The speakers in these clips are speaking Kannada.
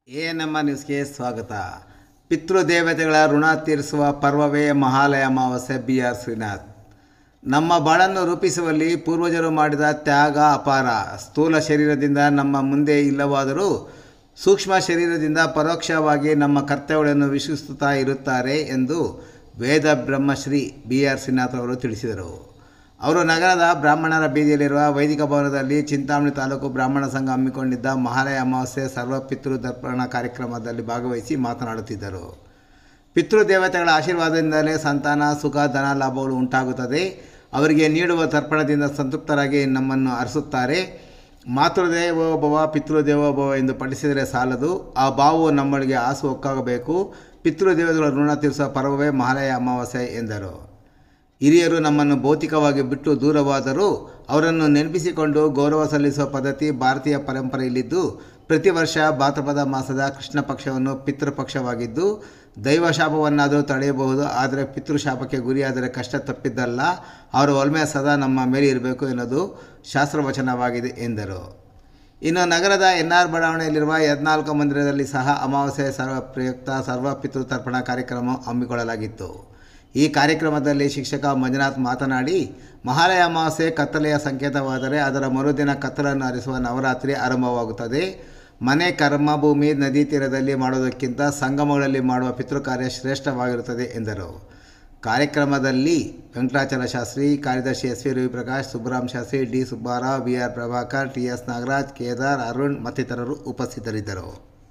ಎ ನಮ್ಮ ನ್ಯೂಸ್ಗೆ ಸ್ವಾಗತ ಪಿತೃದೇವತೆಗಳ ಋಣ ತೀರಿಸುವ ಪರ್ವವೇ ಮಹಾಲಯ ಅಮಾವಾಸ್ಯೆ ಬಿ ಆರ್ ಶ್ರೀನಾಥ್ ನಮ್ಮ ಬಾಳನ್ನು ರೂಪಿಸುವಲ್ಲಿ ಪೂರ್ವಜರು ಮಾಡಿದ ತ್ಯಾಗ ಅಪಾರ ಸ್ಥೂಲ ಶರೀರದಿಂದ ನಮ್ಮ ಮುಂದೆ ಇಲ್ಲವಾದರೂ ಸೂಕ್ಷ್ಮ ಶರೀರದಿಂದ ಪರೋಕ್ಷವಾಗಿ ನಮ್ಮ ಕರ್ತವ್ಯಗಳನ್ನು ವಿಶ್ವಸಿಸುತ್ತಾ ಇರುತ್ತಾರೆ ಎಂದು ವೇದ ಬ್ರಹ್ಮಶ್ರೀ ಬಿ ಆರ್ ಶ್ರೀನಾಥ್ ಅವರು ತಿಳಿಸಿದರು ಅವರು ನಗರದ ಬ್ರಾಹ್ಮಣರ ಬೀದಿಯಲ್ಲಿರುವ ವೈದಿಕ ಭವನದಲ್ಲಿ ಚಿಂತಾಮಣಿ ತಾಲೂಕು ಬ್ರಾಹ್ಮಣ ಸಂಘ ಹಮ್ಮಿಕೊಂಡಿದ್ದ ಮಹಾಲಯ ಅಮಾವಾಸ್ಯೆ ಸರ್ವ ಪಿತೃ ತರ್ಪಣ ಕಾರ್ಯಕ್ರಮದಲ್ಲಿ ಭಾಗವಹಿಸಿ ಮಾತನಾಡುತ್ತಿದ್ದರು ಪಿತೃದೇವತೆಗಳ ಆಶೀರ್ವಾದದಿಂದಲೇ ಸಂತಾನ ಸುಖ ಧನ ಲಾಭಗಳು ಉಂಟಾಗುತ್ತದೆ ಅವರಿಗೆ ನೀಡುವ ತರ್ಪಣದಿಂದ ಸಂತೃಪ್ತರಾಗಿ ನಮ್ಮನ್ನು ಅರಸುತ್ತಾರೆ ಮಾತೃದೇವೋಭವ ಪಿತೃದೇವೋಭವ ಎಂದು ಪಠಿಸಿದರೆ ಸಾಲದು ಆ ಭಾವವು ನಮ್ಮೊಳಗೆ ಆಸು ಒಕ್ಕಾಗಬೇಕು ಪಿತೃದೇವತೆಗಳ ಋಣ ತೀರಿಸುವ ಪರ್ವವೇ ಮಹಾಲಯ ಅಮಾವಾಸ್ಯೆ ಎಂದರು ಹಿರಿಯರು ನಮ್ಮನ್ನು ಭೌತಿಕವಾಗಿ ಬಿಟ್ಟು ದೂರವಾದರೂ ಅವರನ್ನು ನೆನಪಿಸಿಕೊಂಡು ಗೌರವ ಸಲ್ಲಿಸುವ ಪದ್ಧತಿ ಭಾರತೀಯ ಪರಂಪರೆಯಲ್ಲಿದ್ದು ಪ್ರತಿ ವರ್ಷ ಭಾದ್ರಪದ ಮಾಸದ ಕೃಷ್ಣ ಪಕ್ಷವನ್ನು ಪಿತೃಪಕ್ಷವಾಗಿದ್ದು ದೈವ ಶಾಪವನ್ನಾದರೂ ತಡೆಯಬಹುದು ಆದರೆ ಪಿತೃಶಾಪಕ್ಕೆ ಗುರಿಯಾದರೆ ಕಷ್ಟ ತಪ್ಪಿದ್ದಲ್ಲ ಅವರ ಒಲ್ಮೆ ಸದಾ ನಮ್ಮ ಮೇಲೆ ಇರಬೇಕು ಎನ್ನುವುದು ಶಾಸ್ತ್ರವಚನವಾಗಿದೆ ಎಂದರು ಇನ್ನು ನಗರದ ಎನ್ ಆರ್ ಬಡಾವಣೆಯಲ್ಲಿರುವ ಯದ್ನಾಲ್ಕು ಮಂದಿರದಲ್ಲಿ ಸಹ ಅಮಾವಾಸ್ಯೆ ಸರ್ವ ಪ್ರಯುಕ್ತ ಸರ್ವ ಪಿತೃ ತರ್ಪಣ ಕಾರ್ಯಕ್ರಮ ಹಮ್ಮಿಕೊಳ್ಳಲಾಗಿತ್ತು ಈ ಕಾರ್ಯಕ್ರಮದಲ್ಲಿ ಶಿಕ್ಷಕ ಮಂಜುನಾಥ್ ಮಾತನಾಡಿ ಮಹಾಲಯ ಅಮಾವಾಸ್ಯೆ ಕತ್ತಲೆಯ ಸಂಕೇತವಾದರೆ ಅದರ ಮರುದಿನ ಕತ್ತಲನ್ನು ಹರಿಸುವ ನವರಾತ್ರಿ ಆರಂಭವಾಗುತ್ತದೆ ಮನೆ ಕರ್ಮಭೂಮಿ ನದಿ ತೀರದಲ್ಲಿ ಮಾಡುವುದಕ್ಕಿಂತ ಸಂಗಮಗಳಲ್ಲಿ ಮಾಡುವ ಪಿತೃ ಕಾರ್ಯ ಶ್ರೇಷ್ಠವಾಗಿರುತ್ತದೆ ಎಂದರು ಕಾರ್ಯಕ್ರಮದಲ್ಲಿ ವೆಂಕಟಾಚಲ ಶಾಸ್ತ್ರಿ ಕಾರ್ಯದರ್ಶಿ S V Raviprakash Subram Shastri D Subbarao B R Prabhakar T S Nagaraj Kedar Arun ಮತ್ತಿತರರು ಉಪಸ್ಥಿತರಿದ್ದರು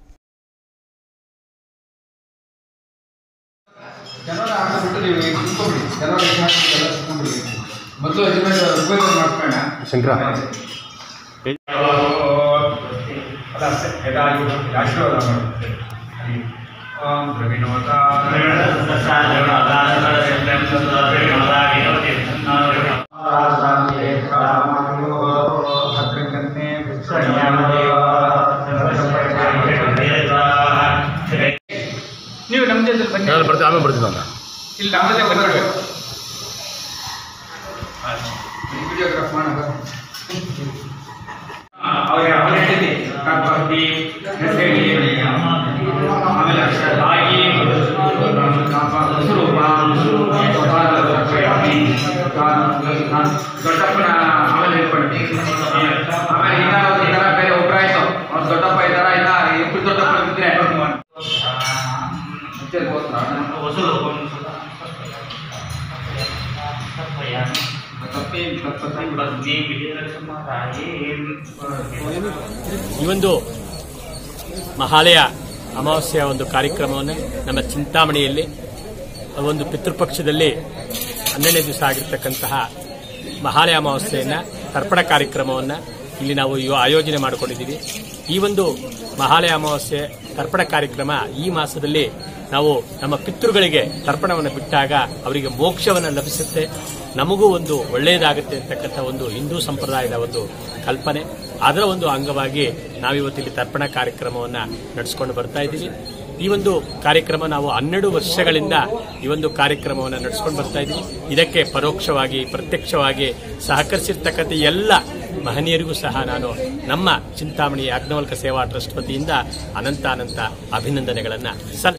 ಜನರ ಆಟ ಬಿಟ್ಟು ನೀವು ಈಗ ಕುತ್ಕೊಂಡ್ಬಿಡಿ ಜನರ ಎಲ್ಲ ಕುತ್ಕೊಂಡ್ಬಿಡಿ ಮೊದಲು ಯಜಮಾನ ಉಪಯೋಗ ಮಾಡ್ಕೊಳ್ಳೋಣ ಶಂಕರ ಅಲ್ಲ ಅಷ್ಟೇ ಯದಾ ಇವು ಆಶೀರ್ವಾದ ಮಾಡಿ ಓಂ ಪ್ರವಿನೋದ ನೀವು ನಮ್ಮ ಜೊತೆ ಬನ್ನಿ ನಾನು ಬರ್ತೀನಿ ಆಮೇಲೆ ಬರ್ತೀನಿ ನಾನು ಇಲ್ಲಿ ನಮ್ಮ ಜೊತೆ ಬಂದ್ಬಿಡ್ಬೇಕು ವಿಡಿಯೋಗ್ರಾಫ್ ಮಾಡೋಣ ಅವ್ರ ಅವ್ರ ಹೇಳ್ತಿದ್ದೆ ಭಕ್ತಿ ಹೆಸರಿ ಆಮೇಲೆ ತಾಯಿ ಸ್ವರೂಪ ದೊಡ್ಡಪ್ಪನ ಆಮೇಲೆ ಹೇಳ್ಕೊಂಡು ಆಮೇಲೆ ಈಗ ಒಂದು ಥರ ಬೇರೆ ಒಬ್ಬರ ಆಯ್ತು ಅವ್ರು ದೊಡ್ಡಪ್ಪ ಇದ್ದಾರ ಇಲ್ಲ ಇಬ್ಬರು ದೊಡ್ಡಪ್ಪ ಇದ್ರೆ ಮತ್ತೆ ಗೋತ್ರ ತಪ್ಪಿ ತಪ್ಪಿ ಈ ಒಂದು ಮಹಾಲಯ ಅಮಾವಾಸ್ಯೆಯ ಒಂದು ಕಾರ್ಯಕ್ರಮವನ್ನು ನಮ್ಮ ಚಿಂತಾಮಣಿಯಲ್ಲಿ ಒಂದು ಪಿತೃಪಕ್ಷದಲ್ಲಿ ಹನ್ನೆರಡನೇ ದಿವಸ ಆಗಿರ್ತಕ್ಕಂತಹ ಮಹಾಲಯ ಅಮಾವಾಸ್ಯೆಯನ್ನು ತರ್ಪಣ ಕಾರ್ಯಕ್ರಮವನ್ನು ಇಲ್ಲಿ ನಾವು ಇವ- ಆಯೋಜನೆ ಮಾಡಿಕೊಂಡಿದ್ದೀವಿ ಈ ಒಂದು ಮಹಾಲಯ ಅಮಾವಾಸ್ಯೆ ತರ್ಪಣ ಕಾರ್ಯಕ್ರಮ ಈ ಮಾಸದಲ್ಲಿ ನಾವು ನಮ್ಮ ಪಿತೃಗಳಿಗೆ ತರ್ಪಣವನ್ನು ಬಿಟ್ಟಾಗ ಅವರಿಗೆ ಮೋಕ್ಷವನ್ನು ಲಭಿಸುತ್ತೆ ನಮಗೂ ಒಂದು ಒಳ್ಳೆಯದಾಗುತ್ತೆ ಅಂತಕ್ಕಂಥ ಒಂದು ಹಿಂದೂ ಸಂಪ್ರದಾಯದ ಒಂದು ಕಲ್ಪನೆ ಅದರ ಒಂದು ಅಂಗವಾಗಿ ನಾವಿವತ್ತು ಇಲ್ಲಿ ತರ್ಪಣ ಕಾರ್ಯಕ್ರಮವನ್ನು ನಡೆಸ್ಕೊಂಡು ಬರ್ತಾ ಇದ್ದೀವಿ ಈ ಒಂದು ಕಾರ್ಯಕ್ರಮ ನಾವು ಹನ್ನೆರಡು ವರ್ಷಗಳಿಂದ ಈ ಒಂದು ಕಾರ್ಯಕ್ರಮವನ್ನು ನಡೆಸ್ಕೊಂಡು ಬರ್ತಾ ಇದ್ದೀವಿ ಇದಕ್ಕೆ ಪರೋಕ್ಷವಾಗಿ ಪ್ರತ್ಯಕ್ಷವಾಗಿ ಸಹಕರಿಸಿರ್ತಕ್ಕಂಥ ಎಲ್ಲ ಮಹನೀಯರಿಗೂ ಸಹ ನಾನು ನಮ್ಮ ಚಿಂತಾಮಣಿ ಯಾಜ್ಞವಲ್ಕ ಸೇವಾ ಟ್ರಸ್ಟ್ ವತಿಯಿಂದ ಅನಂತ ಅನಂತ ಅಭಿನಂದನೆಗಳನ್ನು ಸಲ್